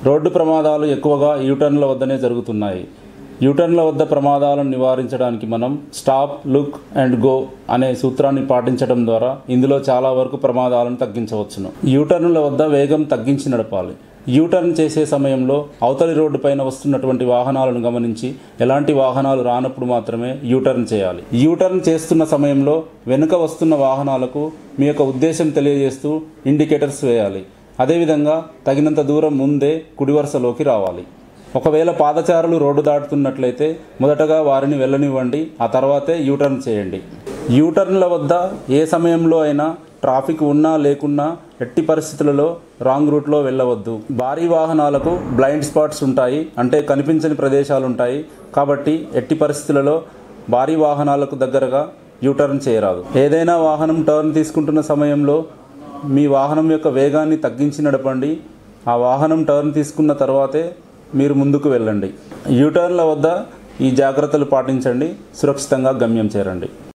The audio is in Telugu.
రోడ్డు ప్రమాదాలు ఎక్కువగా యూటర్న్ల వద్దనే జరుగుతున్నాయి యూటర్న్ల వద్ద ప్రమాదాలను నివారించడానికి మనం స్టాప్ లుక్ అండ్ గో అనే సూత్రాన్ని పాటించడం ద్వారా ఇందులో చాలా వరకు ప్రమాదాలను తగ్గించవచ్చును యూటర్న్ల వద్ద వేగం తగ్గించి నడపాలి యూటర్న్ చేసే సమయంలో అవతలి రోడ్డు పైన వస్తున్నటువంటి వాహనాలను గమనించి ఎలాంటి వాహనాలు రానప్పుడు మాత్రమే యూటర్న్ చేయాలి యూటర్న్ చేస్తున్న సమయంలో వెనుక వస్తున్న వాహనాలకు మీ యొక్క ఉద్దేశం తెలియజేస్తూ ఇండికేటర్స్ వేయాలి అదేవిధంగా తగినంత దూరం ముందే కుడి వరుసలోకి రావాలి ఒకవేళ పాదచారులు రోడ్డు దాటుతున్నట్లయితే మొదటగా వారిని వెళ్ళనివ్వండి ఆ తర్వాతే యూటర్న్ చేయండి యూటర్న్ల వద్ద ఏ సమయంలో అయినా ట్రాఫిక్ ఉన్నా లేకున్నా ఎట్టి పరిస్థితులలో రాంగ్ రూట్లో వెళ్ళవద్దు భారీ వాహనాలకు బ్లైండ్ స్పాట్స్ ఉంటాయి అంటే కనిపించని ప్రదేశాలు ఉంటాయి కాబట్టి ఎట్టి పరిస్థితులలో భారీ వాహనాలకు దగ్గరగా యూటర్న్ చేయరాదు ఏదైనా వాహనం టర్న్ తీసుకుంటున్న సమయంలో మీ వాహనం యొక్క వేగాన్ని తగ్గించి నడపండి ఆ వాహనం టర్న్ తీసుకున్న తర్వాతే మీరు ముందుకు వెళ్ళండి యూటర్న్ల వద్ద ఈ జాగ్రత్తలు పాటించండి సురక్షితంగా గమ్యం చేరండి